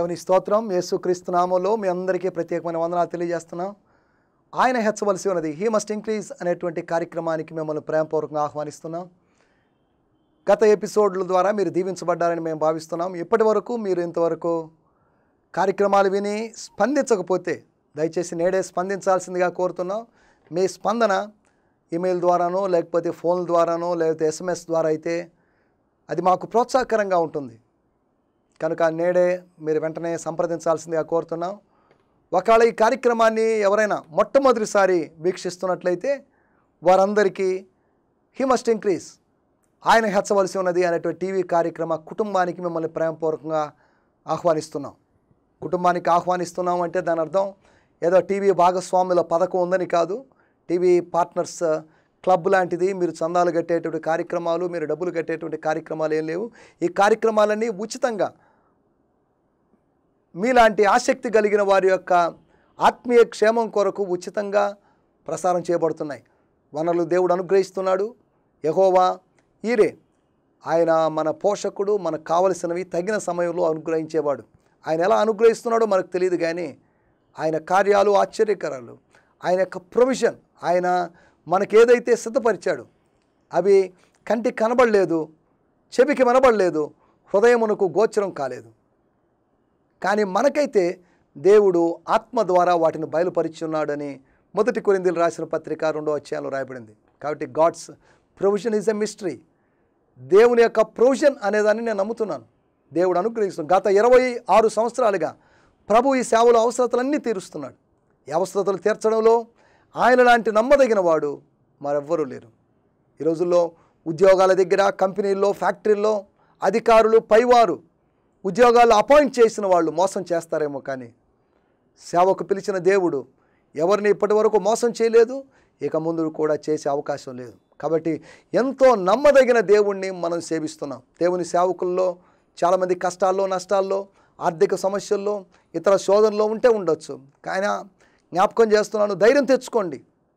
దేవుని స్తోత్రం యేసుక్రీస్తు నామంలో మీ అందరికీ ప్రత్యేకమైన వందనాలు తెలియజేస్తున్నాం ఆయన హెచ్చవలసి ఉన్నది హీ మస్ట్ ఇంక్రీజ్ అనేటువంటి కార్యక్రమానికి మిమ్మల్ని ప్రేమపూర్వకంగా ఆహ్వానిస్తున్నాం గత ఎపిసోడ్ల ద్వారా మీరు దీవించబడ్డారని మేము భావిస్తున్నాం ఇప్పటి వరకు మీరు ఇంతవరకు కార్యక్రమాలు విని స్పందించకపోతే దయచేసి నేడే స్పందించాల్సిందిగా కోరుతున్నాం మీ స్పందన ఈమెయిల్ ద్వారానో లేకపోతే ఫోన్ ద్వారానో లేకపోతే ఎస్ఎంఎస్ ద్వారా అయితే అది మాకు ప్రోత్సాహకరంగా ఉంటుంది కనుక నేడే మీరు వెంటనే సంప్రదించాల్సిందిగా కోరుతున్నాం ఒకవేళ ఈ కార్యక్రమాన్ని ఎవరైనా మొట్టమొదటిసారి వీక్షిస్తున్నట్లయితే వారందరికీ హీ మస్ట్ ఇంక్రీజ్ ఆయన హెచ్చవలసి ఉన్నది అనేటువంటి టీవీ కార్యక్రమ కుటుంబానికి మిమ్మల్ని ప్రేమపూర్వకంగా ఆహ్వానిస్తున్నాం కుటుంబానికి ఆహ్వానిస్తున్నాం అంటే దాని అర్థం ఏదో టీవీ భాగస్వాముల పథకం ఉందని కాదు టీవీ పార్ట్నర్స్ క్లబ్ లాంటిది మీరు చందాలు కట్టేటువంటి కార్యక్రమాలు మీరు డబ్బులు కట్టేటువంటి కార్యక్రమాలు ఏం లేవు ఈ కార్యక్రమాలన్నీ ఉచితంగా మీలాంటి ఆసక్తి కలిగిన వారి యొక్క ఆత్మీయ క్షేమం కొరకు ఉచితంగా ప్రసారం చేయబడుతున్నాయి వనరులు దేవుడు అనుగ్రహిస్తున్నాడు యహోవా ఈరే ఆయన మన పోషకుడు మనకు కావలసినవి తగిన సమయంలో అనుగ్రహించేవాడు ఆయన ఎలా అనుగ్రహిస్తున్నాడో మనకు తెలియదు కానీ ఆయన కార్యాలు ఆశ్చర్యకరాలు ఆయన యొక్క ప్రొవిజన్ ఆయన మనకి ఏదైతే సిద్ధపరిచాడు అవి కంటికి కనబడలేదు చెవికి వినబడలేదు హృదయమునకు గోచరం కాలేదు కానీ మనకైతే దేవుడు ఆత్మ ద్వారా వాటిని బయలుపరిచున్నాడని మొదటి కొరిందీలు రాసిన పత్రిక రెండో అధ్యాయంలో రాయబడింది కాబట్టి God's provision is a mystery దేవుని యొక్క ప్రొవిజన్ అనేదాన్ని నేను నమ్ముతున్నాను దేవుడు అనుగ్రహిస్తున్నాడు గత ఇరవై ఆరు సంవత్సరాలుగా ప్రభు ఈ సేవలో అవసరతలన్నీ తీరుస్తున్నాడు ఈ అవసరతలు తీర్చడంలో ఆయన లాంటి నమ్మదగిన వాడు మరెవ్వరూ లేరు ఈ రోజుల్లో ఉద్యోగాల దగ్గర కంపెనీల్లో ఫ్యాక్టరీల్లో అధికారులు పైవారు ఉద్యోగాలు అపాయింట్ చేసిన వాళ్ళు మోసం చేస్తారేమో కానీ సేవకు పిలిచిన దేవుడు ఎవరిని ఇప్పటి వరకు మోసం చేయలేదు ఇక ముందు కూడా చేసే అవకాశం లేదు కాబట్టి ఎంతో నమ్మదగిన దేవుణ్ణి మనం సేవిస్తున్నాం దేవుని సేవకుల్లో చాలామంది కష్టాల్లో నష్టాల్లో ఆర్థిక సమస్యల్లో ఇతర శోధనలో ఉంటే ఉండొచ్చు కానీ జ్ఞాపకం చేస్తున్నాను ధైర్యం తెచ్చుకోండి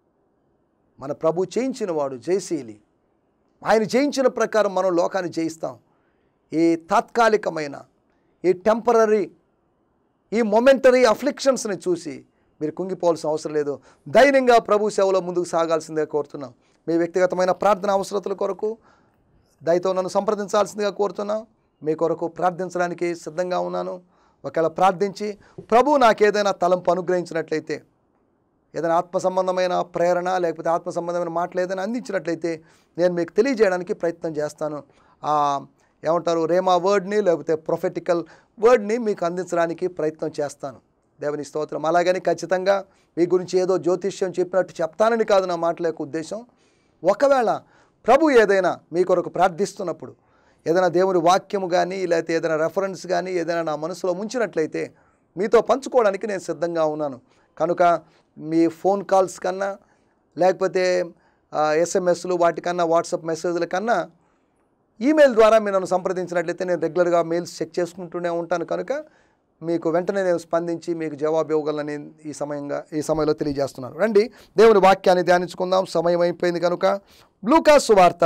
మన ప్రభు చేయించిన వాడు జయశీలి ఆయన జయించిన ప్రకారం మనం లోకాన్ని జయిస్తాం ఈ తాత్కాలికమైన ఈ టెంపరీ ఈ మొమెంటరీ అఫ్లిక్షన్స్ని చూసి మీరు కుంగిపోవాల్సిన అవసరం లేదు ధైర్యంగా ప్రభు సేవలో ముందుకు సాగాల్సిందే కోరుతున్నాం మీ వ్యక్తిగతమైన ప్రార్థన అవసరతల కొరకు దయతో నన్ను సంప్రదించాల్సిందిగా కోరుతున్నాం మీ కొరకు ప్రార్థించడానికి సిద్ధంగా ఉన్నాను ఒకవేళ ప్రార్థించి ప్రభు నాకు ఏదైనా తలంపు అనుగ్రహించినట్లయితే ఏదైనా ఆత్మ సంబంధమైన ప్రేరణ లేకపోతే ఆత్మ సంబంధమైన మాటలు ఏదైనా అందించినట్లయితే నేను మీకు తెలియజేయడానికి ప్రయత్నం చేస్తాను ఆ, ఏమంటారు రేమా వర్డ్ని లేకపోతే ప్రొఫెటికల్ వర్డ్ని మీకు అందించడానికి ప్రయత్నం చేస్తాను దేవుని స్తోత్రం అలాగని ఖచ్చితంగా మీ గురించి ఏదో జ్యోతిష్యం చెప్పినట్టు చెప్తానని కాదు నా మాటల యొక్క ఉద్దేశం ఒకవేళ ప్రభు ఏదైనా మీ కొరకు ప్రార్థిస్తున్నప్పుడు ఏదైనా దేవుని వాక్యము కానీ లేకపోతే ఏదైనా రెఫరెన్స్ కానీ ఏదైనా నా మనసులో ఉంచినట్లయితే మీతో పంచుకోవడానికి నేను సిద్ధంగా ఉన్నాను కనుక మీ ఫోన్ కాల్స్ కన్నా లేకపోతే ఎస్ఎంఎస్లు వాటికన్నా వాట్సాప్ మెసేజ్ల కన్నా ఈమెయిల్ ద్వారా మీరు నన్ను సంప్రదించినట్లయితే నేను రెగ్యులర్గా మెయిల్స్ చెక్ చేసుకుంటూనే ఉంటాను కనుక మీకు వెంటనే నేను స్పందించి మీకు జవాబు ఇవ్వగలని ఈ సమయంగా ఈ సమయంలో తెలియజేస్తున్నాను రండి దేవుని వాక్యాన్ని ధ్యానించుకుందాం సమయం అయిపోయింది కనుక లూకాసు వార్త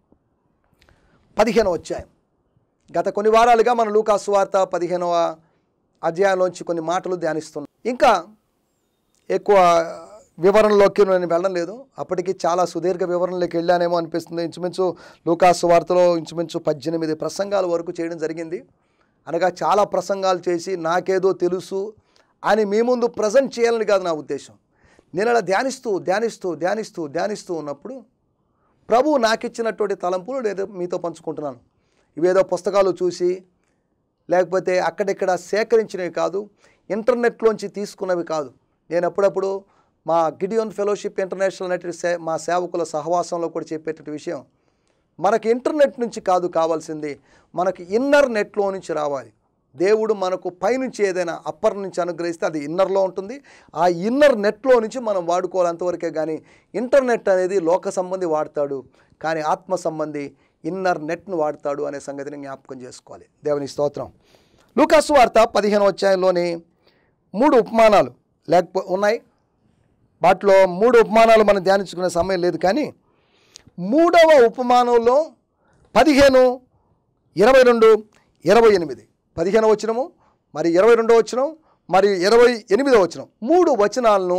పదిహేను అధ్యాయం గత కొన్ని వారాలుగా మన లూకాసు వార్త పదిహేనవ అధ్యాయంలోంచి కొన్ని మాటలు ధ్యానిస్తున్నాం ఇంకా ఎక్కువ వివరణలోకి నేను వెళ్ళడం లేదు అప్పటికి చాలా సుదీర్ఘ వివరణలోకి వెళ్ళానేమో అనిపిస్తుంది ఇంచుమించు లూకాసు వార్తలో ఇంచుమించు పద్దెనిమిది ప్రసంగాల వరకు చేయడం జరిగింది అనగా చాలా ప్రసంగాలు చేసి నాకేదో తెలుసు అని మీ ముందు ప్రజెంట్ చేయాలని కాదు నా ఉద్దేశం నేను అలా ధ్యానిస్తూ ధ్యానిస్తూ ధ్యానిస్తూ ధ్యానిస్తూ ఉన్నప్పుడు ప్రభు నాకిచ్చినటువంటి తలంపులు నేను మీతో పంచుకుంటున్నాను ఇవేదో పుస్తకాలు చూసి లేకపోతే అక్కడిక్కడ సేకరించినవి కాదు ఇంటర్నెట్లోంచి తీసుకున్నవి కాదు నేను అప్పుడప్పుడు మా గిడియోన్ ఫెలోషిప్ ఇంటర్నేషనల్ అనేటువంటి సే మా సేవకుల సహవాసంలో కూడా చెప్పేటటువంటి విషయం మనకి ఇంటర్నెట్ నుంచి కాదు కావాల్సింది మనకి ఇన్నర్ నెట్లో నుంచి రావాలి దేవుడు మనకు పైనుంచి ఏదైనా అప్పర్ నుంచి అనుగ్రహిస్తే అది ఇన్నర్లో ఉంటుంది ఆ ఇన్నర్ నెట్లో నుంచి మనం వాడుకోవాలి అంతవరకే కానీ ఇంటర్నెట్ అనేది లోక సంబంధి వాడతాడు కానీ ఆత్మ సంబంధి ఇన్నర్ నెట్ను వాడతాడు అనే సంగతిని జ్ఞాపకం చేసుకోవాలి దేవుని స్తోత్రం లూకాసు వార్త పదిహేను అధ్యాయంలోని మూడు ఉపమానాలు లేకపో ఉన్నాయి వాటిలో మూడు ఉపమానాలు మనం ధ్యానించుకునే సమయం లేదు కానీ మూడవ ఉపమానంలో పదిహేను ఇరవై రెండు ఇరవై ఎనిమిది పదిహేను వచనము మరి ఇరవై రెండో వచనం మరి ఇరవై ఎనిమిదో వచనం మూడు వచనాలను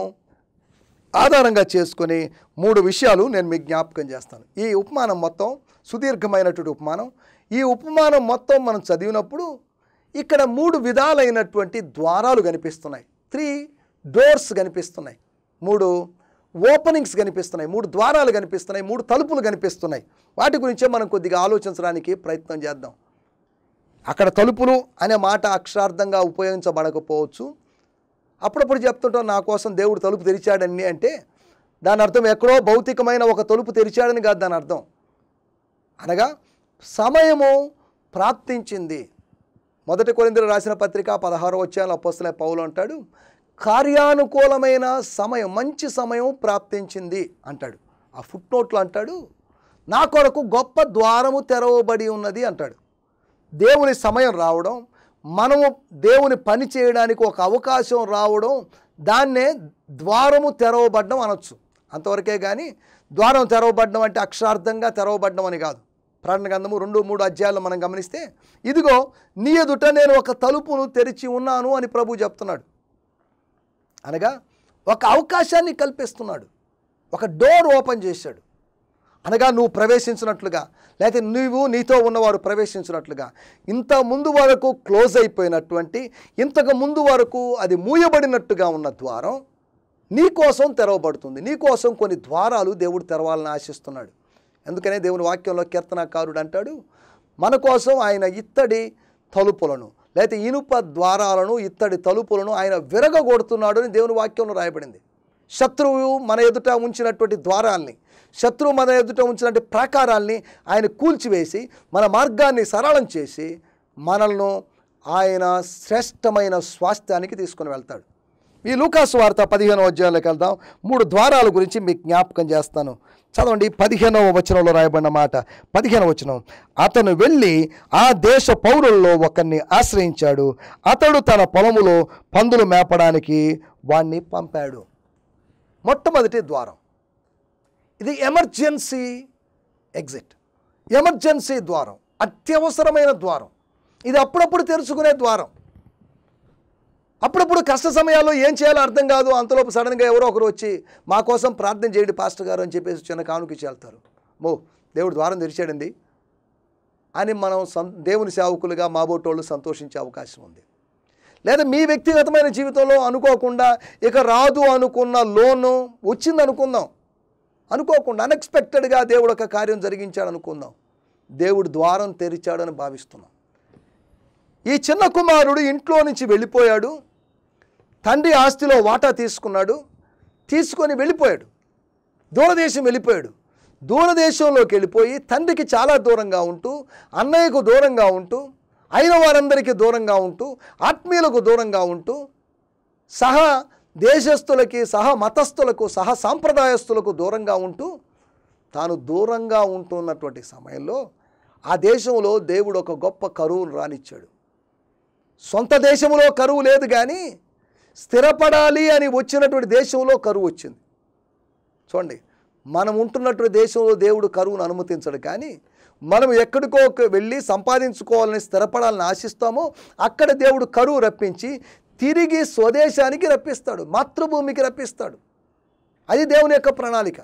ఆధారంగా చేసుకొని మూడు విషయాలు నేను మీకు జ్ఞాపకం చేస్తాను ఈ ఉపమానం మొత్తం సుదీర్ఘమైనటువంటి ఉపమానం ఈ ఉపమానం మొత్తం మనం చదివినప్పుడు ఇక్కడ మూడు విధాలైనటువంటి ద్వారాలు కనిపిస్తున్నాయి త్రీ డోర్స్ కనిపిస్తున్నాయి మూడు ఓపెనింగ్స్ కనిపిస్తున్నాయి మూడు ద్వారాలు కనిపిస్తున్నాయి మూడు తలుపులు కనిపిస్తున్నాయి వాటి గురించే మనం కొద్దిగా ఆలోచించడానికి ప్రయత్నం చేద్దాం అక్కడ తలుపులు అనే మాట అక్షరార్థంగా ఉపయోగించబడకపోవచ్చు అప్పుడప్పుడు చెప్తుంటాం నా కోసం దేవుడు తలుపు తెరిచాడని అంటే దాని అర్థం ఎక్కడో భౌతికమైన ఒక తలుపు తెరిచాడని కాదు దాని అర్థం అనగా సమయము ప్రాప్తించింది మొదటి కొరిందులు రాసిన పత్రిక పదహారో వచ్చాను అప్పస్తులే పౌలు అంటాడు కార్యానుకూలమైన సమయం మంచి సమయం ప్రాప్తించింది అంటాడు ఆ ఫుట్ నోట్లో అంటాడు నా కొరకు గొప్ప ద్వారము తెరవబడి ఉన్నది అంటాడు దేవుని సమయం రావడం మనము దేవుని పని చేయడానికి ఒక అవకాశం రావడం దాన్నే ద్వారము తెరవబడ్డం అనొచ్చు అంతవరకే కానీ ద్వారం తెరవబడ్డం అంటే అక్షరార్థంగా తెరవబడ్డం అని కాదు ప్రాణ గ్రంథము రెండు మూడు అధ్యాయాలు మనం గమనిస్తే ఇదిగో నీ ఎదుట నేను ఒక తలుపును తెరిచి ఉన్నాను అని ప్రభు చెప్తున్నాడు అనగా ఒక అవకాశాన్ని కల్పిస్తున్నాడు ఒక డోర్ ఓపెన్ చేశాడు అనగా నువ్వు ప్రవేశించినట్లుగా లేకపోతే నువ్వు నీతో ఉన్నవారు ప్రవేశించినట్లుగా ఇంత ముందు వరకు క్లోజ్ అయిపోయినటువంటి ఇంతకు ముందు వరకు అది మూయబడినట్టుగా ఉన్న ద్వారం నీ కోసం తెరవబడుతుంది నీ కోసం కొన్ని ద్వారాలు దేవుడు తెరవాలని ఆశిస్తున్నాడు అందుకనే దేవుని వాక్యంలో కీర్తనకారుడు అంటాడు మన కోసం ఆయన ఇత్తడి తలుపులను లేకపోతే ఇనుప ద్వారాలను ఇత్తడి తలుపులను ఆయన విరగగొడుతున్నాడు అని దేవుని వాక్యంలో రాయబడింది శత్రువు మన ఎదుట ఉంచినటువంటి ద్వారాల్ని శత్రువు మన ఎదుట ఉంచినటువంటి ప్రాకారాల్ని ఆయన కూల్చివేసి మన మార్గాన్ని సరళం చేసి మనల్ని ఆయన శ్రేష్టమైన స్వాస్థ్యానికి తీసుకుని వెళ్తాడు ఈ లూకాసు వార్త పదిహేనవ అధ్యాయంలోకి వెళ్దాం మూడు ద్వారాల గురించి మీకు జ్ఞాపకం చేస్తాను చదవండి పదిహేనవ వచనంలో రాయబడిన మాట పదిహేనవ వచనం అతను వెళ్ళి ఆ దేశ పౌరుల్లో ఒకరిని ఆశ్రయించాడు అతడు తన పొలములో పందులు మేపడానికి వాణ్ణి పంపాడు మొట్టమొదటి ద్వారం ఇది ఎమర్జెన్సీ ఎగ్జిట్ ఎమర్జెన్సీ ద్వారం అత్యవసరమైన ద్వారం ఇది అప్పుడప్పుడు తెరుచుకునే ద్వారం అప్పుడప్పుడు కష్ట సమయాల్లో ఏం చేయాలో అర్థం కాదు అంతలోపు సడన్గా ఎవరో ఒకరు వచ్చి మా కోసం ప్రార్థన చేయండి పాస్టర్ గారు అని చెప్పేసి చిన్న కానుక చేస్తారు మో దేవుడు ద్వారం తెరిచాడండి అని మనం సం దేవుని సేవకులుగా మాబోటోళ్ళు సంతోషించే అవకాశం ఉంది లేదా మీ వ్యక్తిగతమైన జీవితంలో అనుకోకుండా ఇక రాదు అనుకున్న లోను వచ్చింది అనుకుందాం అనుకోకుండా అన్ఎక్స్పెక్టెడ్గా దేవుడు ఒక కార్యం జరిగించాడు అనుకుందాం దేవుడు ద్వారం తెరిచాడని భావిస్తున్నాం ఈ చిన్న కుమారుడు ఇంట్లో నుంచి వెళ్ళిపోయాడు తండ్రి ఆస్తిలో వాటా తీసుకున్నాడు తీసుకొని వెళ్ళిపోయాడు దూరదేశం వెళ్ళిపోయాడు దూరదేశంలోకి వెళ్ళిపోయి తండ్రికి చాలా దూరంగా ఉంటూ అన్నయ్యకు దూరంగా ఉంటూ అయిన వారందరికీ దూరంగా ఉంటూ ఆత్మీయులకు దూరంగా ఉంటూ సహా దేశస్థులకి సహా మతస్థులకు సహా సాంప్రదాయస్తులకు దూరంగా ఉంటూ తాను దూరంగా ఉంటున్నటువంటి సమయంలో ఆ దేశంలో దేవుడు ఒక గొప్ప కరువును రానిచ్చాడు సొంత దేశంలో కరువు లేదు కానీ స్థిరపడాలి అని వచ్చినటువంటి దేశంలో కరువు వచ్చింది చూడండి మనం ఉంటున్నటువంటి దేశంలో దేవుడు కరువును అనుమతించడు కానీ మనం ఎక్కడికో ఒక వెళ్ళి సంపాదించుకోవాలని స్థిరపడాలని ఆశిస్తామో అక్కడ దేవుడు కరువు రప్పించి తిరిగి స్వదేశానికి రప్పిస్తాడు మాతృభూమికి రప్పిస్తాడు అది దేవుని యొక్క ప్రణాళిక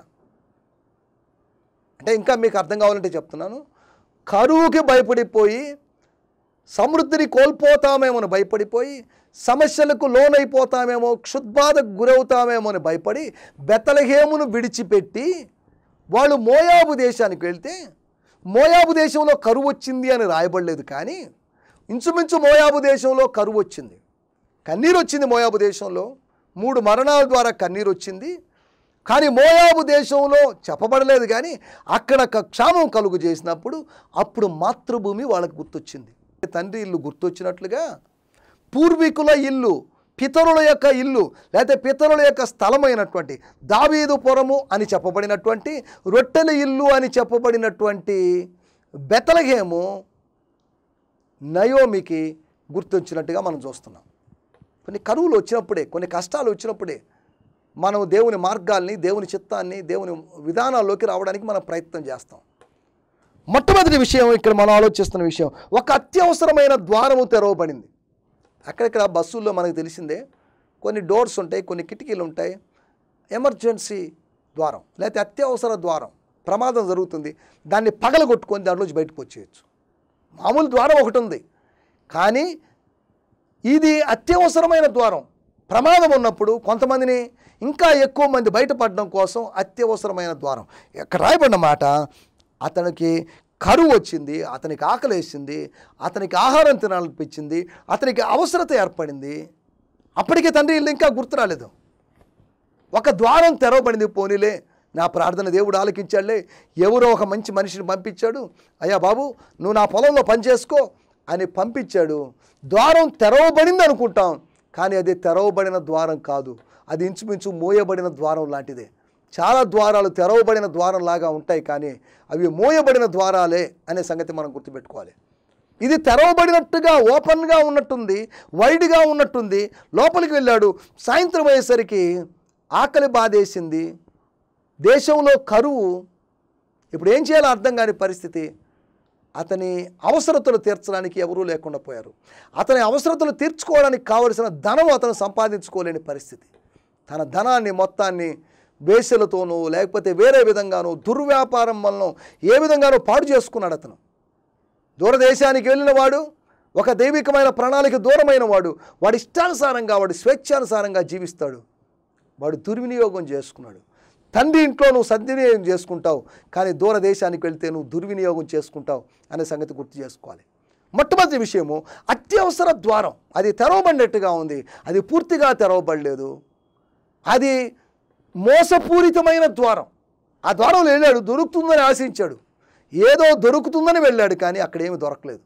అంటే ఇంకా మీకు అర్థం కావాలంటే చెప్తున్నాను కరువుకి భయపడిపోయి సమృద్ధిని కోల్పోతామేమో అని భయపడిపోయి సమస్యలకు లోనైపోతామేమో క్షుద్బాధకు గురవుతామేమో అని భయపడి బెతలహేమును విడిచిపెట్టి వాళ్ళు మోయాబు దేశానికి వెళ్తే మోయాబు దేశంలో కరువు వచ్చింది అని రాయబడలేదు కానీ ఇంచుమించు మోయాబు దేశంలో కరువు వచ్చింది కన్నీరు వచ్చింది మోయాబు దేశంలో మూడు మరణాల ద్వారా కన్నీరు వచ్చింది కానీ మోయాబు దేశంలో చెప్పబడలేదు కానీ అక్కడ ఒక క్షామం కలుగు చేసినప్పుడు అప్పుడు మాతృభూమి వాళ్ళకు గుర్తొచ్చింది తండ్రి ఇల్లు గుర్తొచ్చినట్లుగా పూర్వీకుల ఇల్లు పితరుల యొక్క ఇల్లు లేకపోతే పితరుల యొక్క స్థలమైనటువంటి దావీదుపురము అని చెప్పబడినటువంటి రొట్టెల ఇల్లు అని చెప్పబడినటువంటి బెతలహేము నయోమికి గుర్తొచ్చినట్టుగా మనం చూస్తున్నాం కొన్ని కరువులు వచ్చినప్పుడే కొన్ని కష్టాలు వచ్చినప్పుడే మనం దేవుని మార్గాల్ని దేవుని చిత్తాన్ని దేవుని విధానాల్లోకి రావడానికి మనం ప్రయత్నం చేస్తాం మొట్టమొదటి విషయం ఇక్కడ మనం ఆలోచిస్తున్న విషయం ఒక అత్యవసరమైన ద్వారము తెరవబడింది అక్కడక్కడ బస్సుల్లో మనకు తెలిసిందే కొన్ని డోర్స్ ఉంటాయి కొన్ని కిటికీలు ఉంటాయి ఎమర్జెన్సీ ద్వారం లేకపోతే అత్యవసర ద్వారం ప్రమాదం జరుగుతుంది దాన్ని పగలగొట్టుకొని దాంట్లోంచి బయటకు వచ్చేయచ్చు మామూలు ద్వారం ఒకటి ఉంది కానీ ఇది అత్యవసరమైన ద్వారం ప్రమాదం ఉన్నప్పుడు కొంతమందిని ఇంకా ఎక్కువ మంది బయటపడడం కోసం అత్యవసరమైన ద్వారం ఇక్కడ రాయబడిన మాట అతనికి కరువు వచ్చింది అతనికి ఆకలి వేసింది అతనికి ఆహారం తినాలనిపించింది అతనికి అవసరత ఏర్పడింది అప్పటికే తండ్రి ఇల్లు ఇంకా గుర్తు రాలేదు ఒక ద్వారం తెరవబడింది పోనీలే నా ప్రార్థన దేవుడు ఆలకించాడులే ఎవరో ఒక మంచి మనిషిని పంపించాడు అయ్యా బాబు నువ్వు నా పొలంలో పని చేసుకో అని పంపించాడు ద్వారం తెరవబడింది అనుకుంటాం కానీ అది తెరవబడిన ద్వారం కాదు అది ఇంచుమించు మోయబడిన ద్వారం లాంటిదే చాలా ద్వారాలు తెరవబడిన ద్వారం లాగా ఉంటాయి కానీ అవి మోయబడిన ద్వారాలే అనే సంగతి మనం గుర్తుపెట్టుకోవాలి ఇది తెరవబడినట్టుగా ఓపెన్గా ఉన్నట్టుంది వైడ్గా ఉన్నట్టుంది లోపలికి వెళ్ళాడు సాయంత్రం అయ్యేసరికి ఆకలి బాధేసింది దేశంలో కరువు ఇప్పుడు ఏం చేయాలో అర్థం కాని పరిస్థితి అతని అవసరతలు తీర్చడానికి ఎవరూ లేకుండా పోయారు అతని అవసరతలు తీర్చుకోవడానికి కావలసిన ధనం అతను సంపాదించుకోలేని పరిస్థితి తన ధనాన్ని మొత్తాన్ని వేసలతోనూ లేకపోతే వేరే విధంగానూ దుర్వ్యాపారం వలన ఏ విధంగానూ పాడు చేసుకున్నాడు అతను దూరదేశానికి వెళ్ళిన వాడు ఒక దైవికమైన ప్రణాళిక దూరమైన వాడు వాడి ఇష్టానుసారంగా వాడు స్వేచ్ఛానుసారంగా జీవిస్తాడు వాడు దుర్వినియోగం చేసుకున్నాడు తండ్రి ఇంట్లో నువ్వు సద్వినియోగం చేసుకుంటావు కానీ దూరదేశానికి వెళ్తే నువ్వు దుర్వినియోగం చేసుకుంటావు అనే సంగతి గుర్తు చేసుకోవాలి మొట్టమొదటి విషయము అత్యవసర ద్వారం అది తెరవబడినట్టుగా ఉంది అది పూర్తిగా తెరవబడలేదు అది మోసపూరితమైన ద్వారం ఆ ద్వారంలో వెళ్ళాడు దొరుకుతుందని ఆశించాడు ఏదో దొరుకుతుందని వెళ్ళాడు కానీ అక్కడేమి దొరకలేదు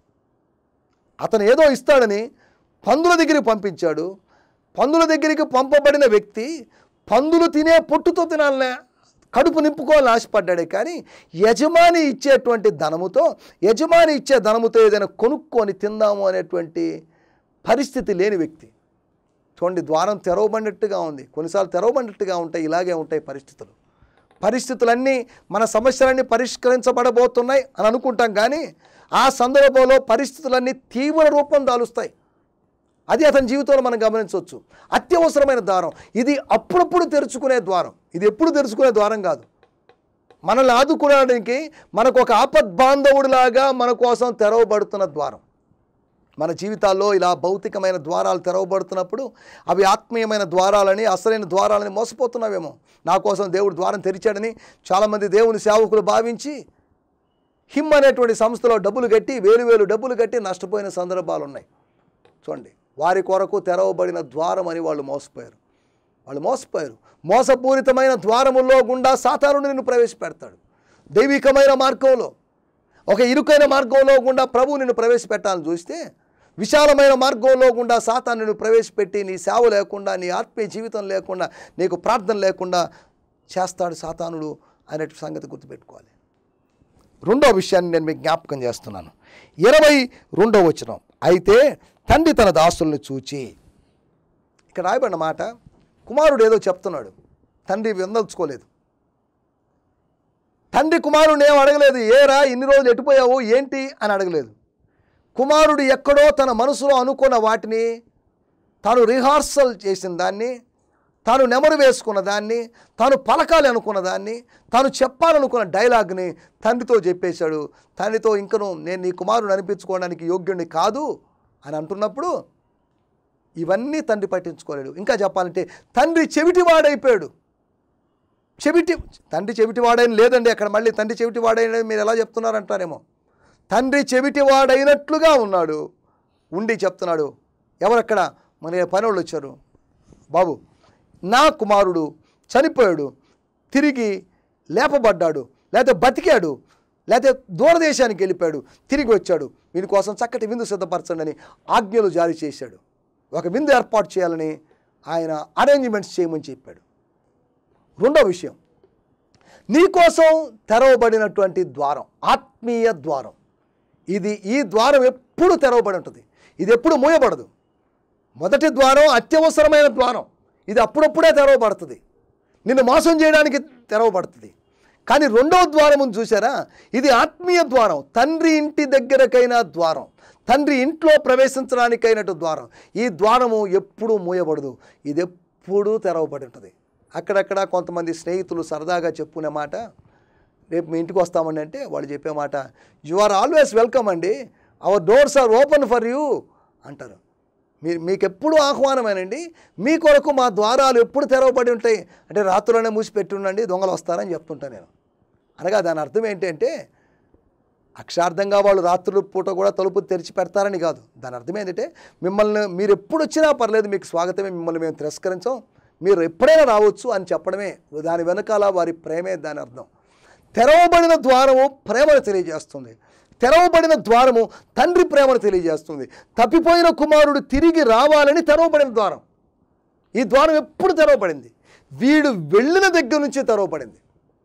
అతను ఏదో ఇస్తాడని పందుల దగ్గరికి పంపించాడు పందుల దగ్గరికి పంపబడిన వ్యక్తి పందులు తినే పొట్టుతో తినాలనే కడుపు నింపుకోవాలని ఆశపడ్డాడే కానీ యజమాని ఇచ్చేటువంటి ధనముతో యజమాని ఇచ్చే ధనముతో ఏదైనా కొనుక్కొని తిందాము అనేటువంటి పరిస్థితి లేని వ్యక్తి చూడండి ద్వారం తెరవబడినట్టుగా ఉంది కొన్నిసార్లు తెరవబడినట్టుగా ఉంటాయి ఇలాగే ఉంటాయి పరిస్థితులు పరిస్థితులన్నీ మన సమస్యలన్నీ పరిష్కరించబడబోతున్నాయి అని అనుకుంటాం కానీ ఆ సందర్భంలో పరిస్థితులన్నీ తీవ్ర రూపం దాలుస్తాయి అది అతని జీవితంలో మనం గమనించవచ్చు అత్యవసరమైన ద్వారం ఇది అప్పుడప్పుడు తెరుచుకునే ద్వారం ఇది ఎప్పుడు తెరుచుకునే ద్వారం కాదు మనల్ని ఆదుకోవడానికి మనకు ఒక ఆపద్బాంధవుడిలాగా మన కోసం తెరవబడుతున్న ద్వారం మన జీవితాల్లో ఇలా భౌతికమైన ద్వారాలు తెరవబడుతున్నప్పుడు అవి ఆత్మీయమైన ద్వారాలని అసలైన ద్వారాలని మోసపోతున్నావేమో నా కోసం దేవుడు ద్వారం తెరిచాడని చాలామంది దేవుని సేవకులు భావించి హిమ్ అనేటువంటి సంస్థలో డబ్బులు కట్టి వేలు వేలు డబ్బులు కట్టి నష్టపోయిన సందర్భాలు ఉన్నాయి చూడండి వారి కొరకు తెరవబడిన ద్వారం అని వాళ్ళు మోసపోయారు వాళ్ళు మోసపోయారు మోసపూరితమైన ద్వారముల్లో గుండా సాతానుడు నిన్ను ప్రవేశపెడతాడు దైవికమైన మార్గంలో ఒక ఇరుకైన మార్గంలో గుండా ప్రభు నిన్ను ప్రవేశపెట్టాలని చూస్తే విశాలమైన మార్గంలో గుండా సాతాను నిన్ను ప్రవేశపెట్టి నీ సేవ లేకుండా నీ ఆత్మీయ జీవితం లేకుండా నీకు ప్రార్థన లేకుండా చేస్తాడు సాతానుడు అనే సంగతి గుర్తుపెట్టుకోవాలి రెండో విషయాన్ని నేను మీకు జ్ఞాపకం చేస్తున్నాను ఇరవై రెండో వచనం అయితే తండ్రి తన దాసుల్ని చూచి ఇక్కడ రాయబడిన మాట కుమారుడు ఏదో చెప్తున్నాడు తండ్రి విందల్చుకోలేదు తండ్రి కుమారుడు ఏం అడగలేదు ఏరా ఇన్ని రోజులు ఎటుపోయావు ఏంటి అని అడగలేదు కుమారుడు ఎక్కడో తన మనసులో అనుకున్న వాటిని తాను రిహార్సల్ చేసిన దాన్ని తాను నెమరు వేసుకున్న దాన్ని తాను పలకాలి అనుకున్న దాన్ని తాను చెప్పాలనుకున్న డైలాగ్ని తండ్రితో చెప్పేశాడు తండ్రితో ఇంకను నేను నీ కుమారుడు అనిపించుకోవడానికి యోగ్యుడిని కాదు అని అంటున్నప్పుడు ఇవన్నీ తండ్రి పట్టించుకోలేడు ఇంకా చెప్పాలంటే తండ్రి చెవిటివాడైపోయాడు చెవిటి తండ్రి చెవిటివాడైన లేదండి అక్కడ మళ్ళీ తండ్రి చెవిటివాడైన మీరు ఎలా చెప్తున్నారంటారేమో తండ్రి చెవిటివాడైనట్లుగా ఉన్నాడు ఉండి చెప్తున్నాడు ఎవరక్కడ మన పనోళ్ళు వచ్చారు బాబు నా కుమారుడు చనిపోయాడు తిరిగి లేపబడ్డాడు లేకపోతే బతికాడు లేకపోతే దూరదేశానికి వెళ్ళిపోయాడు తిరిగి వచ్చాడు వీని కోసం చక్కటి విందు సిద్ధపరచండి అని ఆజ్ఞలు జారీ చేశాడు ఒక విందు ఏర్పాటు చేయాలని ఆయన అరేంజ్మెంట్స్ చేయమని చెప్పాడు రెండో విషయం నీకోసం తెరవబడినటువంటి ద్వారం ఆత్మీయ ద్వారం ఇది ఈ ద్వారం ఎప్పుడు తెరవబడి ఉంటుంది ఇది ఎప్పుడు మూయబడదు మొదటి ద్వారం అత్యవసరమైన ద్వారం ఇది అప్పుడప్పుడే తెరవబడుతుంది నిన్ను మోసం చేయడానికి తెరవబడుతుంది కానీ రెండవ ద్వారం చూసారా ఇది ఆత్మీయ ద్వారం తండ్రి ఇంటి దగ్గరకైనా ద్వారం తండ్రి ఇంట్లో ప్రవేశించడానికైనటు ద్వారం ఈ ద్వారము ఎప్పుడూ మూయబడదు ఇది ఎప్పుడూ తెరవబడి ఉంటుంది అక్కడక్కడ కొంతమంది స్నేహితులు సరదాగా చెప్పుకునే మాట రేపు మీ ఇంటికి వస్తామండి అంటే వాళ్ళు చెప్పే మాట యు ఆర్ ఆల్వేస్ వెల్కమ్ అండి our doors are open for you అంటారు మీరు మీకు ఎప్పుడు ఆహ్వానమేనండి మీ కొరకు మా ద్వారాలు ఎప్పుడు తెరవబడి ఉంటాయి అంటే రాత్రులోనే మూసిపెట్టి ఉండండి దొంగలు వస్తారని చెప్తుంటా నేను అనగా దాని అర్థం ఏంటంటే అక్షార్థంగా వాళ్ళు రాత్రుల పూట కూడా తలుపు తెరిచి పెడతారని కాదు దాని అర్థం ఏంటంటే మిమ్మల్ని మీరు ఎప్పుడు వచ్చినా పర్లేదు మీకు స్వాగతమే మిమ్మల్ని మేము తిరస్కరించాం మీరు ఎప్పుడైనా రావచ్చు అని చెప్పడమే దాని వెనకాల వారి ప్రేమే దాని అర్థం తెరవబడిన ద్వారము ప్రేమను తెలియజేస్తుంది తెరవబడిన ద్వారము తండ్రి ప్రేమను తెలియజేస్తుంది తప్పిపోయిన కుమారుడు తిరిగి రావాలని తెరవబడిన ద్వారం ఈ ద్వారం ఎప్పుడు తెరవబడింది వీడు వెళ్ళిన దగ్గర నుంచి తెరవబడింది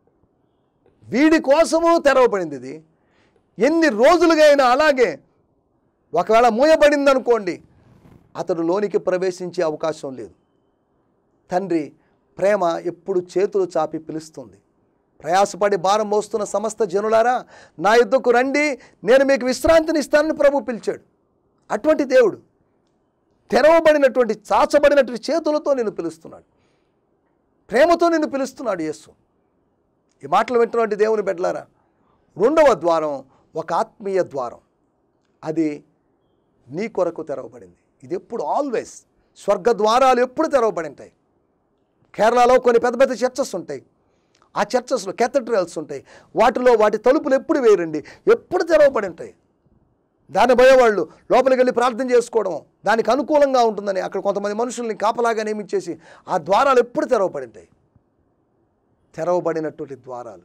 వీడి కోసము తెరవబడింది ఇది ఎన్ని రోజులుగా అయినా అలాగే ఒకవేళ మూయబడింది అనుకోండి అతడు లోనికి ప్రవేశించే అవకాశం లేదు తండ్రి ప్రేమ ఎప్పుడు చేతులు చాపి పిలుస్తుంది ప్రయాసపడి భారం మోస్తున్న సమస్త జనులారా నా యుద్ధకు రండి నేను మీకు విశ్రాంతిని ఇస్తానని ప్రభు పిలిచాడు అటువంటి దేవుడు తెరవబడినటువంటి చాచబడినటువంటి చేతులతో నిన్ను పిలుస్తున్నాడు ప్రేమతో నిన్ను పిలుస్తున్నాడు యేసు ఈ మాటలు వింటున్నటువంటి దేవుని బిడ్డలారా రెండవ ద్వారం ఒక ఆత్మీయ ద్వారం అది నీ కొరకు తెరవబడింది ఇది ఎప్పుడు ఆల్వేస్ స్వర్గ ద్వారాలు ఎప్పుడు తెరవబడి ఉంటాయి కేరళలో కొన్ని పెద్ద పెద్ద చర్చస్ ఉంటాయి ఆ చర్చస్లో కెథడ్రల్స్ ఉంటాయి వాటిలో వాటి తలుపులు ఎప్పుడు వేయరండి ఎప్పుడు తెరవబడి ఉంటాయి దాని భయవాళ్ళు లోపలికి వెళ్ళి ప్రార్థన చేసుకోవడం దానికి అనుకూలంగా ఉంటుందని అక్కడ కొంతమంది మనుషుల్ని కాపలాగా నియమించేసి ఆ ద్వారాలు ఎప్పుడు తెరవబడి ఉంటాయి తెరవబడినటువంటి ద్వారాలు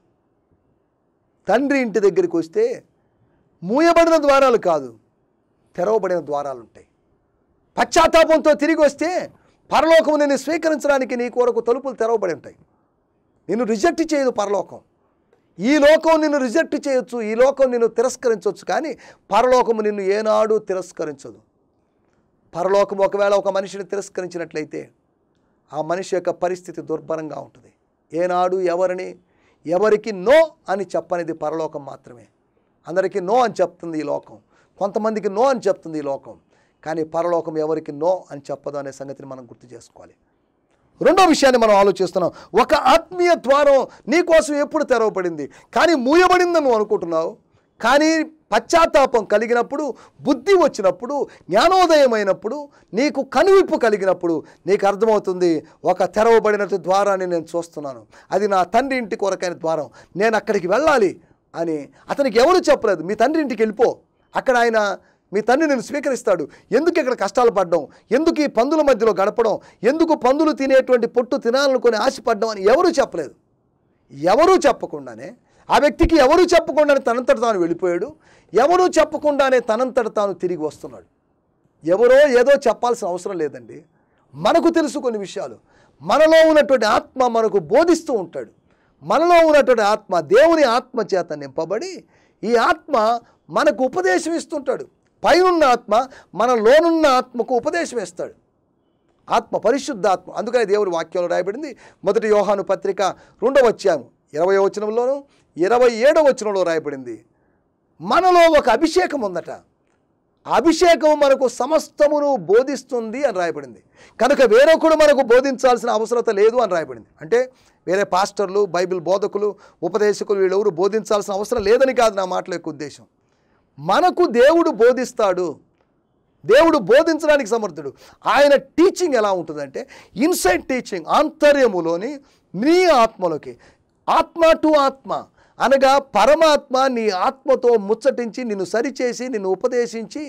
తండ్రి ఇంటి దగ్గరికి వస్తే మూయబడిన ద్వారాలు కాదు తెరవబడిన ద్వారాలు ఉంటాయి పశ్చాత్తాపంతో తిరిగి వస్తే పరలోకము నిన్ను స్వీకరించడానికి నీ కొరకు తలుపులు తెరవబడి ఉంటాయి నిన్ను రిజెక్ట్ చేయదు పరలోకం ఈ లోకం నిన్ను రిజెక్ట్ చేయొచ్చు ఈ లోకం నిన్ను తిరస్కరించవచ్చు కానీ పరలోకము నిన్ను ఏనాడు తిరస్కరించదు పరలోకం ఒకవేళ ఒక మనిషిని తిరస్కరించినట్లయితే ఆ మనిషి యొక్క పరిస్థితి దుర్భరంగా ఉంటుంది ఏనాడు ఎవరిని ఎవరికి నో అని చెప్పనిది పరలోకం మాత్రమే అందరికీ నో అని చెప్తుంది ఈ లోకం కొంతమందికి నో అని చెప్తుంది ఈ లోకం కానీ పరలోకం ఎవరికి నో అని చెప్పదు అనే సంగతిని మనం గుర్తు చేసుకోవాలి రెండో విషయాన్ని మనం ఆలోచిస్తున్నాం ఒక ఆత్మీయ ద్వారం నీ కోసం ఎప్పుడు తెరవబడింది కానీ మూయబడిందని నువ్వు అనుకుంటున్నావు కానీ పశ్చాత్తాపం కలిగినప్పుడు బుద్ధి వచ్చినప్పుడు జ్ఞానోదయమైనప్పుడు నీకు కనువిప్పు కలిగినప్పుడు నీకు అర్థమవుతుంది ఒక తెరవబడినట్టు ద్వారాన్ని నేను చూస్తున్నాను అది నా తండ్రి ఇంటి కొరకైన ద్వారం నేను అక్కడికి వెళ్ళాలి అని అతనికి ఎవరు చెప్పలేదు మీ తండ్రి ఇంటికి వెళ్ళిపో అక్కడ ఆయన మీ తండ్రి నేను స్వీకరిస్తాడు ఎందుకు ఇక్కడ కష్టాలు పడడం ఎందుకు ఈ పందుల మధ్యలో గడపడం ఎందుకు పందులు తినేటువంటి పొట్టు తినాలనుకుని ఆశపడడం అని ఎవరూ చెప్పలేదు ఎవరూ చెప్పకుండానే ఆ వ్యక్తికి ఎవరూ చెప్పకుండానే తనంతట తాను వెళ్ళిపోయాడు ఎవరూ చెప్పకుండానే తనంతట తాను తిరిగి వస్తున్నాడు ఎవరో ఏదో చెప్పాల్సిన అవసరం లేదండి మనకు తెలుసు కొన్ని విషయాలు మనలో ఉన్నటువంటి ఆత్మ మనకు బోధిస్తూ ఉంటాడు మనలో ఉన్నటువంటి ఆత్మ దేవుని ఆత్మ చేత నింపబడి ఈ ఆత్మ మనకు ఉపదేశం ఇస్తుంటాడు పైనున్న ఆత్మ మనలోనున్న ఆత్మకు ఉపదేశం ఇస్తాడు ఆత్మ పరిశుద్ధ ఆత్మ అందుకని దేవుడి వాక్యంలో రాయబడింది మొదటి యోహాను పత్రిక రెండవ వచ్చాము ఇరవై వచనంలోను ఇరవై ఏడవ వచనంలో రాయబడింది మనలో ఒక అభిషేకం ఉందట ఆ అభిషేకం మనకు సమస్తమును బోధిస్తుంది అని రాయబడింది కనుక వేరొకడు మనకు బోధించాల్సిన అవసరత లేదు అని రాయబడింది అంటే వేరే పాస్టర్లు బైబిల్ బోధకులు ఉపదేశకులు వీళ్ళెవరు బోధించాల్సిన అవసరం లేదని కాదు నా మాటల యొక్క ఉద్దేశం మనకు దేవుడు బోధిస్తాడు దేవుడు బోధించడానికి సమర్థుడు ఆయన టీచింగ్ ఎలా ఉంటుందంటే ఇన్సైడ్ టీచింగ్ ఆంతర్యములోని నీ ఆత్మలోకి ఆత్మ టు ఆత్మ అనగా పరమాత్మ నీ ఆత్మతో ముచ్చటించి నిన్ను సరిచేసి నిన్ను ఉపదేశించి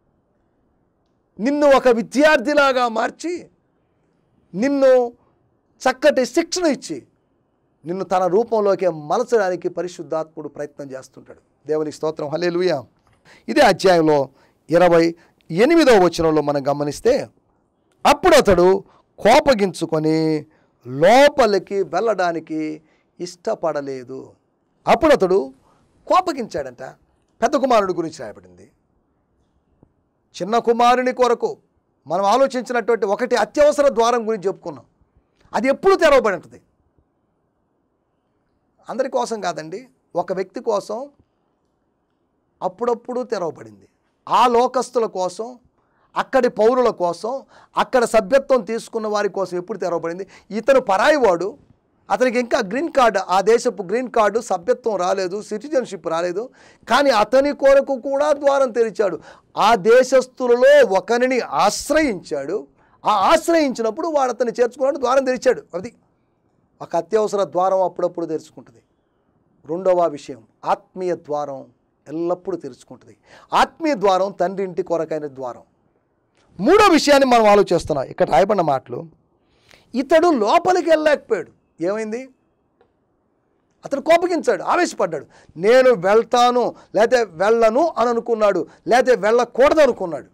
నిన్ను ఒక విద్యార్థిలాగా మార్చి నిన్ను చక్కటి శిక్షణ ఇచ్చి నిన్ను తన రూపంలోకి మలచడానికి పరిశుద్ధాత్ముడు ప్రయత్నం చేస్తుంటాడు దేవునికి స్తోత్రం హల్లెలూయా ఇదే అధ్యాయంలో ఇరవై ఎనిమిదవ వచనంలో మనం గమనిస్తే అప్పుడు అతడు కోపగించుకొని లోపలికి వెళ్ళడానికి ఇష్టపడలేదు అప్పుడు అతడు కోపగించాడంట పెద్ద కుమారుడి గురించి రాయబడింది చిన్న కుమారుని కొరకు మనం ఆలోచించినటువంటి ఒకటి అత్యవసర ద్వారం గురించి చెప్పుకున్నాం అది ఎప్పుడు తెరవబడి ఉంటుంది అందరి కోసం కాదండి ఒక వ్యక్తి కోసం అప్పుడప్పుడు తెరవబడింది ఆ లోకస్తుల కోసం అక్కడి పౌరుల కోసం అక్కడ సభ్యత్వం తీసుకున్న వారి కోసం ఎప్పుడు తెరవబడింది ఇతను పరాయివాడు అతనికి ఇంకా గ్రీన్ కార్డు ఆ దేశపు గ్రీన్ కార్డు సభ్యత్వం రాలేదు సిటిజన్షిప్ రాలేదు కానీ అతని కొరకు కూడా ద్వారం తెరిచాడు ఆ దేశస్తులలో ఒకరిని ఆశ్రయించాడు ఆ ఆశ్రయించినప్పుడు వాడు అతన్ని చేర్చుకున్నాడు ద్వారం తెరిచాడు అది ఒక అత్యవసర ద్వారం అప్పుడప్పుడు తెరుచుకుంటుంది రెండవ విషయం ఆత్మీయ ద్వారం ఎల్లప్పుడూ తెరుచుకుంటుంది ఆత్మీయ ద్వారం తండ్రి ఇంటి కొరకైన ద్వారం మూడో విషయాన్ని మనం ఆలోచిస్తున్నాం ఇక్కడ రాయబడిన మాటలు ఇతడు లోపలికి వెళ్ళలేకపోయాడు ఏమైంది అతను కోపగించాడు ఆవేశపడ్డాడు నేను వెళ్తాను లేకపోతే వెళ్ళను అని అనుకున్నాడు లేకపోతే వెళ్ళకూడదు అనుకున్నాడు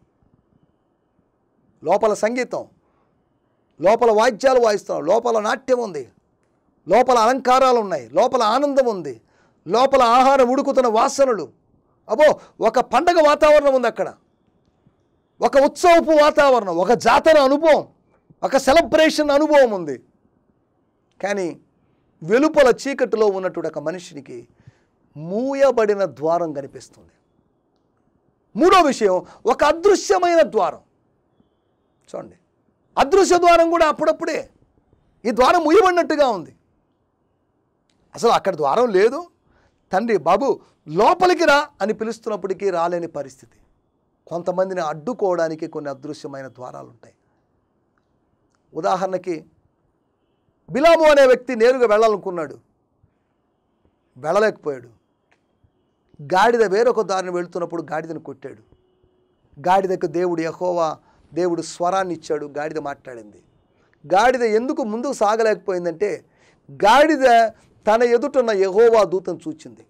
లోపల సంగీతం లోపల వాద్యాలు వాయిస్తున్నాడు లోపల నాట్యం ఉంది లోపల అలంకారాలు ఉన్నాయి లోపల ఆనందం ఉంది లోపల ఆహారం ఉడుకుతున్న వాసనలు అబ్బో ఒక పండగ వాతావరణం ఉంది అక్కడ ఒక ఉత్సవపు వాతావరణం ఒక జాతర అనుభవం ఒక సెలబ్రేషన్ అనుభవం ఉంది కానీ వెలుపల చీకటిలో ఉన్నటువంటి ఒక మనిషినికి మూయబడిన ద్వారం కనిపిస్తుంది మూడో విషయం ఒక అదృశ్యమైన ద్వారం చూడండి అదృశ్య ద్వారం కూడా అప్పుడప్పుడే ఈ ద్వారం ముయ్యబడినట్టుగా ఉంది అసలు అక్కడ ద్వారం లేదు తండ్రి బాబు లోపలికి రా అని పిలుస్తున్నప్పటికీ రాలేని పరిస్థితి కొంతమందిని అడ్డుకోవడానికి కొన్ని అదృశ్యమైన ద్వారాలు ఉంటాయి ఉదాహరణకి బిలాము అనే వ్యక్తి నేరుగా వెళ్ళాలనుకున్నాడు వెళ్ళలేకపోయాడు గాడిద వేరొక దారిని వెళ్తున్నప్పుడు గాడిదను కొట్టాడు గాడిదకు దేవుడు యహోవా దేవుడు స్వరాన్ని ఇచ్చాడు గాడిద మాట్లాడింది గాడిద ఎందుకు ముందుకు సాగలేకపోయిందంటే గాడిద తన ఎదుటున్న యహోవా దూతను చూచింది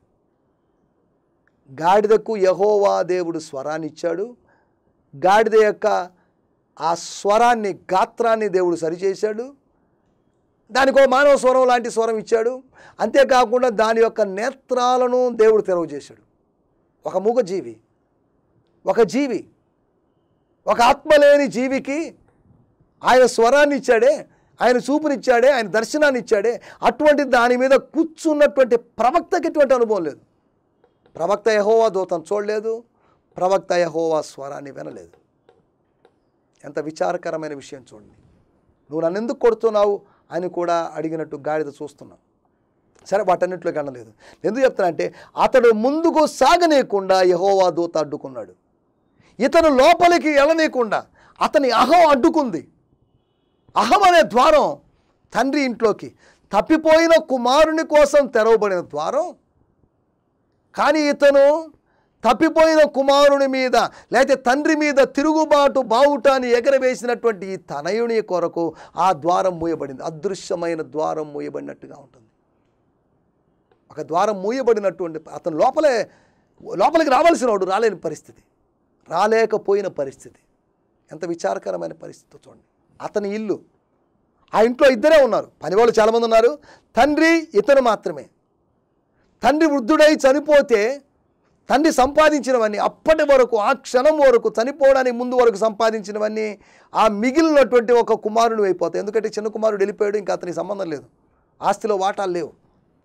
గాడిదకు యహోవా దేవుడు స్వరాన్ని ఇచ్చాడు గాడిద యొక్క ఆ స్వరాన్ని గాత్రాన్ని దేవుడు సరిచేశాడు దానికి ఒక మానవ స్వరం లాంటి స్వరం ఇచ్చాడు అంతేకాకుండా దాని యొక్క నేత్రాలను దేవుడు తెరవజేశాడు ఒక మూగజీవి ఒక జీవి ఒక ఆత్మలేని జీవికి ఆయన స్వరాన్ని ఇచ్చాడే ఆయన చూపునిచ్చాడే ఆయన దర్శనాన్ని ఇచ్చాడే అటువంటి దాని మీద కూర్చున్నటువంటి ప్రవక్తకి ఎటువంటి అనుభవం లేదు ప్రవక్త యహోవా దూతను చూడలేదు ప్రవక్త యహోవా స్వరాన్ని వినలేదు ఎంత విచారకరమైన విషయం చూడండి నువ్వు నన్ను ఎందుకు కొడుతున్నావు అని కూడా అడిగినట్టు గాడిద చూస్తున్నాం సరే వాటన్నిటిలోకి అనలేదు ఎందుకు చెప్తానంటే అతడు ముందుకు సాగనీయకుండా యహోవా దూత అడ్డుకున్నాడు ఇతను లోపలికి వెళ్ళనీయకుండా అతని అహం అడ్డుకుంది అహం అనే ద్వారం తండ్రి ఇంట్లోకి తప్పిపోయిన కుమారుని కోసం తెరవబడిన ద్వారం కానీ ఇతను తప్పిపోయిన కుమారుని మీద లేకపోతే తండ్రి మీద తిరుగుబాటు బావుటాన్ని ఎగరవేసినటువంటి ఈ తనయుని కొరకు ఆ ద్వారం మూయబడింది అదృశ్యమైన ద్వారం మూయబడినట్టుగా ఉంటుంది ఒక ద్వారం మూయబడినటువంటి అతను లోపలే లోపలికి రావాల్సిన వాడు రాలేని పరిస్థితి రాలేకపోయిన పరిస్థితి ఎంత విచారకరమైన పరిస్థితి చూడండి అతని ఇల్లు ఆ ఇంట్లో ఇద్దరే ఉన్నారు పనివాళ్ళు చాలామంది ఉన్నారు తండ్రి ఇతను మాత్రమే తండ్రి వృద్ధుడై చనిపోతే తండ్రి సంపాదించినవన్నీ అప్పటి వరకు ఆ క్షణం వరకు చనిపోవడానికి ముందు వరకు సంపాదించినవన్నీ ఆ మిగిలినటువంటి ఒక కుమారుడు అయిపోతాయి ఎందుకంటే చిన్న కుమారుడు వెళ్ళిపోయాడు ఇంకా అతనికి సంబంధం లేదు ఆస్తిలో వాటాలు లేవు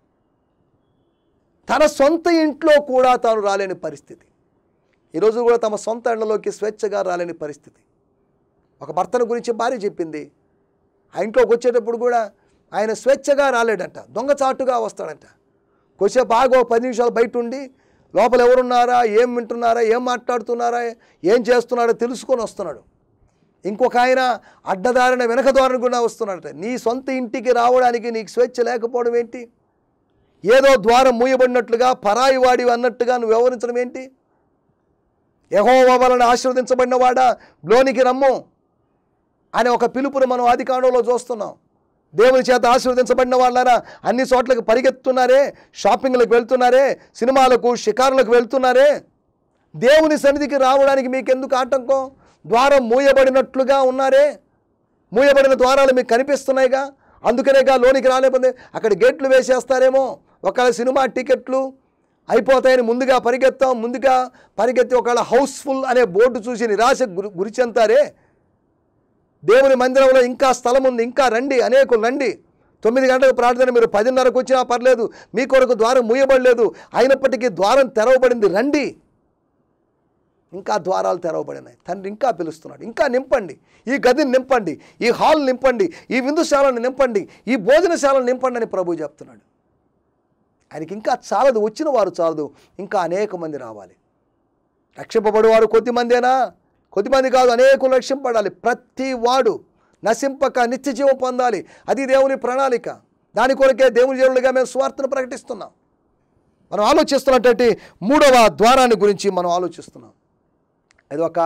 తన సొంత ఇంట్లో కూడా తాను రాలేని పరిస్థితి ఈరోజు కూడా తమ సొంత ఇళ్లలోకి స్వేచ్ఛగా రాలేని పరిస్థితి ఒక భర్తను గురించి భార్య చెప్పింది ఆ ఇంట్లోకి వచ్చేటప్పుడు కూడా ఆయన స్వేచ్ఛగా రాలేడంట దొంగచాటుగా వస్తాడంట కొంచెం బాగా ఒక పది నిమిషాలు బయట ఉండి లోపల ఎవరున్నారా ఏం వింటున్నారా ఏం మాట్లాడుతున్నారా ఏం చేస్తున్నారో తెలుసుకొని వస్తున్నాడు ఇంకొక ఆయన అడ్డదారిన వెనక దారిన కూడా వస్తున్నాడట నీ సొంత ఇంటికి రావడానికి నీకు స్వేచ్ఛ లేకపోవడం ఏంటి ఏదో ద్వారం మూయబడినట్లుగా పరాయి వాడి అన్నట్టుగా నువ్వు వ్యవహరించడం ఏంటి యహోవా వలన ఆశీర్వదించబడిన వాడా లోనికి రమ్ము అనే ఒక పిలుపును మనం ఆది కాండంలో చూస్తున్నాం దేవుని చేత ఆశీర్వదించబడిన వాళ్ళారా అన్ని చోట్లకు పరిగెత్తున్నారే షాపింగ్లకు వెళ్తున్నారే సినిమాలకు షికారులకు వెళ్తున్నారే దేవుని సన్నిధికి రావడానికి మీకు ఎందుకు ఆటంకం ద్వారం మూయబడినట్లుగా ఉన్నారే మూయబడిన ద్వారాలు మీకు కనిపిస్తున్నాయిగా అందుకనేగా లోనికి రాలేకపోతే అక్కడ గేట్లు వేసేస్తారేమో ఒకవేళ సినిమా టికెట్లు అయిపోతాయని ముందుగా పరిగెత్తాం ముందుగా పరిగెత్తి ఒకవేళ హౌస్ఫుల్ అనే బోర్డు చూసి నిరాశ గురి గురి చెంతారే దేవుని మందిరంలో ఇంకా స్థలం ఉంది ఇంకా రండి అనేకులు రండి తొమ్మిది గంటలకు ప్రార్థన మీరు పదిన్నరకు వచ్చినా పర్లేదు మీ కొరకు ద్వారం మూయబడలేదు అయినప్పటికీ ద్వారం తెరవబడింది రండి ఇంకా ద్వారాలు తెరవబడినాయి తండ్రి ఇంకా పిలుస్తున్నాడు ఇంకా నింపండి ఈ గదిని నింపండి ఈ హాల్ నింపండి ఈ విందుశాలను నింపండి ఈ భోజనశాలను నింపండి అని ప్రభు చెప్తున్నాడు ఆయనకి ఇంకా చాలదు వచ్చిన వారు చాలదు ఇంకా అనేక మంది రావాలి రక్షింపబడేవారు కొద్దిమందేనా కొద్దిమంది కాదు అనేకులు రక్షింపడాలి ప్రతి వాడు నశింపక నిత్య జీవం పొందాలి అది దేవుని ప్రణాళిక దాని కొరకే దేవుని జనులుగా మేము స్వార్థను ప్రకటిస్తున్నాం మనం ఆలోచిస్తున్నటువంటి మూడవ ద్వారాన్ని గురించి మనం ఆలోచిస్తున్నాం ఇది ఒక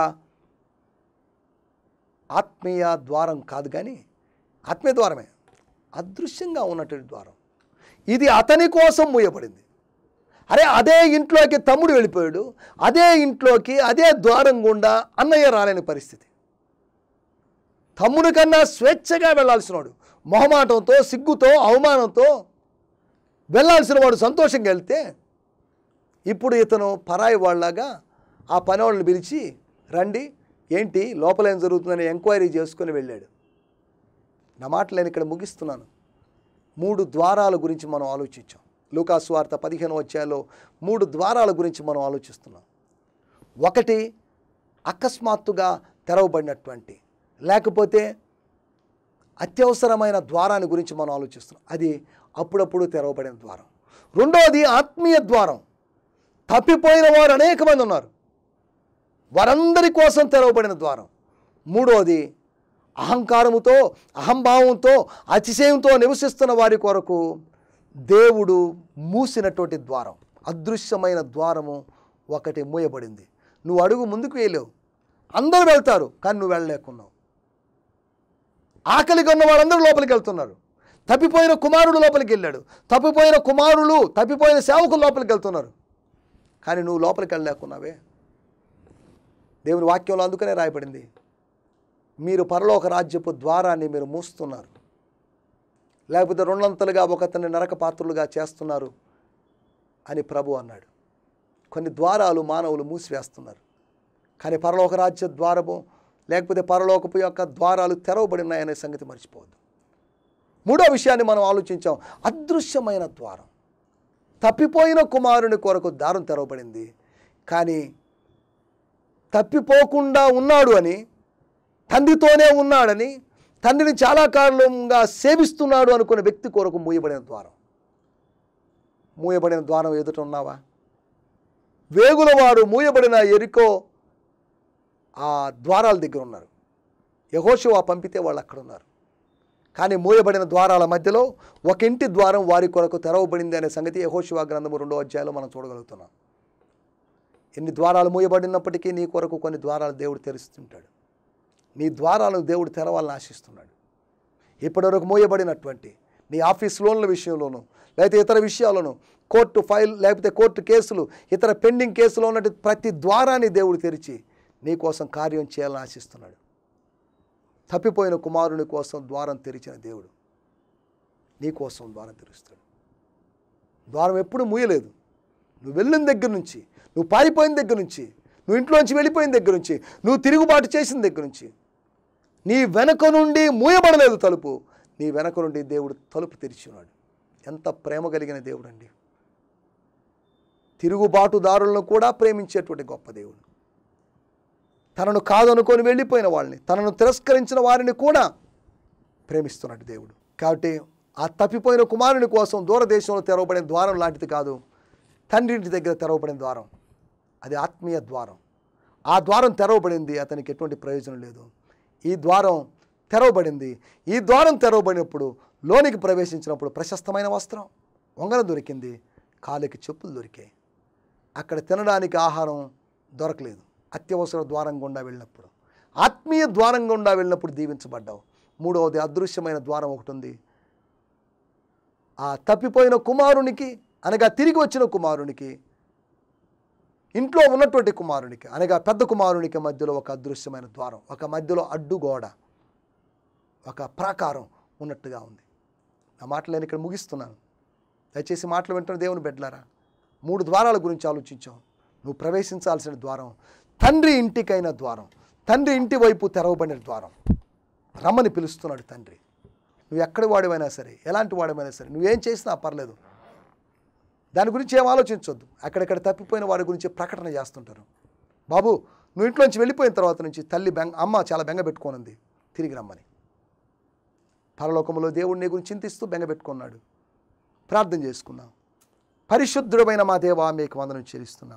ఆత్మీయ ద్వారం కాదు కానీ ఆత్మీయ ద్వారమే అదృశ్యంగా ఉన్నటువంటి ద్వారం ఇది అతని కోసం మూయబడింది అరే అదే ఇంట్లోకి తమ్ముడు వెళ్ళిపోయాడు అదే ఇంట్లోకి అదే ద్వారం గుండా అన్నయ్య రాలేని పరిస్థితి తమ్ముడి కన్నా స్వేచ్ఛగా వెళ్ళాల్సినవాడు మొహమాటంతో సిగ్గుతో అవమానంతో వెళ్ళాల్సిన వాడు సంతోషంగా వెళ్తే ఇప్పుడు ఇతను పరాయి వాళ్ళలాగా ఆ పనివాళ్ళని పిలిచి రండి ఏంటి లోపల ఏం జరుగుతుందని ఎంక్వైరీ చేసుకొని వెళ్ళాడు నా మాటలు నేను ఇక్కడ ముగిస్తున్నాను మూడు ద్వారాల గురించి మనం ఆలోచించాం లూకాసు వార్త పదిహేను వచ్చాలో మూడు ద్వారాల గురించి మనం ఆలోచిస్తున్నాం ఒకటి అకస్మాత్తుగా తెరవబడినటువంటి లేకపోతే అత్యవసరమైన ద్వారాన్ని గురించి మనం ఆలోచిస్తున్నాం అది అప్పుడప్పుడు తెరవబడిన ద్వారం రెండవది ఆత్మీయ ద్వారం తప్పిపోయిన వారు అనేక మంది ఉన్నారు వారందరి కోసం తెరవబడిన ద్వారం మూడవది అహంకారముతో అహంభావంతో అతిశయంతో నివసిస్తున్న వారి కొరకు దేవుడు మూసినటువంటి ద్వారం అదృశ్యమైన ద్వారము ఒకటి మూయబడింది నువ్వు అడుగు ముందుకు వేయలేవు అందరూ వెళ్తారు కానీ నువ్వు వెళ్ళలేకున్నావు ఆకలిగా ఉన్న వాళ్ళందరూ లోపలికి వెళ్తున్నారు తప్పిపోయిన కుమారుడు లోపలికి వెళ్ళాడు తప్పిపోయిన కుమారులు తప్పిపోయిన సేవకులు లోపలికి వెళ్తున్నారు కానీ నువ్వు లోపలికి వెళ్ళలేకున్నావే దేవుని వాక్యంలో అందుకనే రాయబడింది మీరు పరలోక రాజ్యపు ద్వారాన్ని మీరు మూస్తున్నారు లేకపోతే రెండంతలుగా ఒకతన్ని నరక పాత్రులుగా చేస్తున్నారు అని ప్రభు అన్నాడు కొన్ని ద్వారాలు మానవులు మూసివేస్తున్నారు కానీ పరలోక రాజ్య ద్వారము లేకపోతే పరలోకపు యొక్క ద్వారాలు తెరవబడినాయనే సంగతి మర్చిపోవద్దు మూడో విషయాన్ని మనం ఆలోచించాం అదృశ్యమైన ద్వారం తప్పిపోయిన కుమారుని కొరకు దారం తెరవబడింది కానీ తప్పిపోకుండా ఉన్నాడు అని తండ్రితోనే ఉన్నాడని తండ్రిని చాలా కాలంగా సేవిస్తున్నాడు అనుకునే వ్యక్తి కొరకు మూయబడిన ద్వారం మూయబడిన ద్వారం ఎదుట ఉన్నావా వేగుల వారు మూయబడిన ఎరికో ఆ ద్వారాల దగ్గర ఉన్నారు యహోషువా పంపితే వాళ్ళు అక్కడ ఉన్నారు కానీ మూయబడిన ద్వారాల మధ్యలో ఒక ఇంటి ద్వారం వారి కొరకు తెరవబడింది అనే సంగతి యహోషువా గ్రంథము రెండో అధ్యాయంలో మనం చూడగలుగుతున్నాం ఎన్ని ద్వారాలు మూయబడినప్పటికీ నీ కొరకు కొన్ని ద్వారాలు దేవుడు తెరుస్తుంటాడు నీ ద్వారాలను దేవుడు తెరవాలని ఆశిస్తున్నాడు ఇప్పటివరకు మూయబడినటువంటి నీ ఆఫీస్ లోన్ల విషయంలోనూ లేకపోతే ఇతర విషయాలను కోర్టు ఫైల్ లేకపోతే కోర్టు కేసులు ఇతర పెండింగ్ కేసులో ఉన్నట్టు ప్రతి ద్వారాన్ని దేవుడు తెరిచి నీ కోసం కార్యం చేయాలని ఆశిస్తున్నాడు తప్పిపోయిన కుమారుని కోసం ద్వారం తెరిచిన దేవుడు నీ కోసం ద్వారం తెరుస్తాడు ద్వారం ఎప్పుడు మూయలేదు నువ్వు వెళ్ళిన దగ్గర నుంచి నువ్వు పారిపోయిన దగ్గర నుంచి నువ్వు ఇంట్లోంచి వెళ్ళిపోయిన దగ్గర నుంచి నువ్వు తిరుగుబాటు చేసిన దగ్గర నుంచి నీ వెనక నుండి మూయబడలేదు తలుపు నీ వెనక నుండి దేవుడు తలుపు తెరిచి ఉన్నాడు ఎంత ప్రేమ కలిగిన దేవుడు అండి తిరుగుబాటుదారులను కూడా ప్రేమించేటువంటి గొప్ప దేవుడు తనను కాదనుకొని వెళ్ళిపోయిన వాళ్ళని తనను తిరస్కరించిన వారిని కూడా ప్రేమిస్తున్నాడు దేవుడు కాబట్టి ఆ తప్పిపోయిన కుమారుని కోసం దూరదేశంలో తెరవబడిన ద్వారం లాంటిది కాదు తండ్రి ఇంటి దగ్గర తెరవబడిన ద్వారం అది ఆత్మీయ ద్వారం ఆ ద్వారం తెరవబడింది అతనికి ఎటువంటి ప్రయోజనం లేదు ఈ ద్వారం తెరవబడింది ఈ ద్వారం తెరవబడినప్పుడు లోనికి ప్రవేశించినప్పుడు ప్రశస్తమైన వస్త్రం వంగన దొరికింది కాలికి చెప్పులు దొరికాయి అక్కడ తినడానికి ఆహారం దొరకలేదు అత్యవసర ద్వారం గుండా వెళ్ళినప్పుడు ఆత్మీయ ద్వారం గుండా వెళ్ళినప్పుడు దీవించబడ్డావు మూడవది అదృశ్యమైన ద్వారం ఒకటి ఉంది ఆ తప్పిపోయిన కుమారునికి అనగా తిరిగి వచ్చిన కుమారునికి ఇంట్లో ఉన్నటువంటి కుమారునికి అనగా పెద్ద కుమారునికి మధ్యలో ఒక అదృశ్యమైన ద్వారం ఒక మధ్యలో అడ్డుగోడ ఒక ప్రాకారం ఉన్నట్టుగా ఉంది ఆ మాటలు నేను ఇక్కడ ముగిస్తున్నాను దయచేసి మాటలు వింటున్న దేవుని బిడ్డలారా మూడు ద్వారాల గురించి ఆలోచించాం నువ్వు ప్రవేశించాల్సిన ద్వారం తండ్రి ఇంటికైన ద్వారం తండ్రి ఇంటి వైపు తెరవబడిన ద్వారం రమ్మని పిలుస్తున్నాడు తండ్రి నువ్వు ఎక్కడి వాడివైనా సరే ఎలాంటి వాడివైనా సరే నువ్వేం చేసినా పర్లేదు దాని గురించి ఏం ఆలోచించొద్దు అక్కడక్కడ తప్పిపోయిన వారి గురించి ప్రకటన చేస్తుంటారు బాబు నువ్వు ఇంట్లోంచి వెళ్ళిపోయిన తర్వాత నుంచి తల్లి బెంగ అమ్మ చాలా బెంగ పెట్టుకోనుంది తిరిగి రమ్మని పరలోకంలో దేవుడు నీ గురించి చింతిస్తూ బెంగ పెట్టుకున్నాడు ప్రార్థన చేసుకున్నాం పరిశుద్ధుడమైన మా దేవా మీకు వందనం చెల్లిస్తున్నాం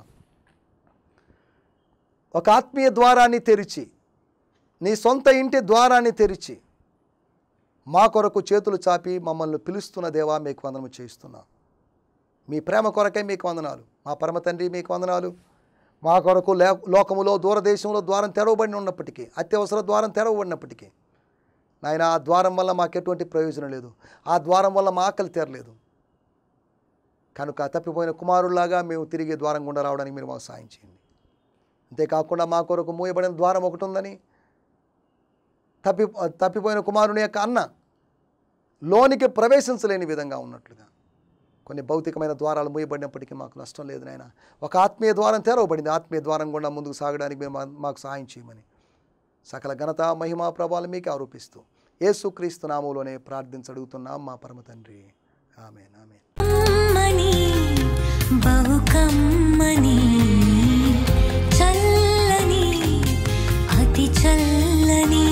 ఒక ఆత్మీయ ద్వారాన్ని తెరిచి నీ సొంత ఇంటి ద్వారాన్ని తెరిచి మా కొరకు చేతులు చాపి మమ్మల్ని పిలుస్తున్న దేవా మీకు వందనము చేయిస్తున్నాం మీ ప్రేమ కొరకై మీకు వందనాలు మా పరమ తండ్రి మీకు వందనాలు మా కొరకు లే లోకములో దూరదేశంలో ద్వారం తెరవబడి ఉన్నప్పటికీ అత్యవసర ద్వారం తెరవబడినప్పటికీ నాయన ఆ ద్వారం వల్ల మాకు ఎటువంటి ప్రయోజనం లేదు ఆ ద్వారం వల్ల మా ఆకలి తీరలేదు కనుక తప్పిపోయిన కుమారుల్లాగా మేము తిరిగి ద్వారం గుండా రావడానికి మీరు మాకు సాయం చేయండి అంతేకాకుండా మా కొరకు మూయబడిన ద్వారం ఒకటి ఉందని తప్పి తప్పిపోయిన కుమారుని యొక్క అన్న లోనికి ప్రవేశించలేని విధంగా ఉన్నట్లుగా కొన్ని భౌతికమైన ద్వారాలు మూయబడినప్పటికీ మాకు నష్టం లేదు నాయన ఒక ఆత్మీయ ద్వారం తెరవబడింది ఆత్మీయ ద్వారం గుండా ముందుకు సాగడానికి మేము మా- మాకు సహాయం చేయమని సకల ఘనత మహిమా ప్రభావాలు మీకు ఆరోపిస్తూ యేసుక్రీస్తు నామంలోనే ప్రార్థించడుగుతున్నాం మా పరమ తండ్రి ఆమెన్ ఆమెన్ కమ్మని బహు కమ్మని చల్లని అతి చల్లని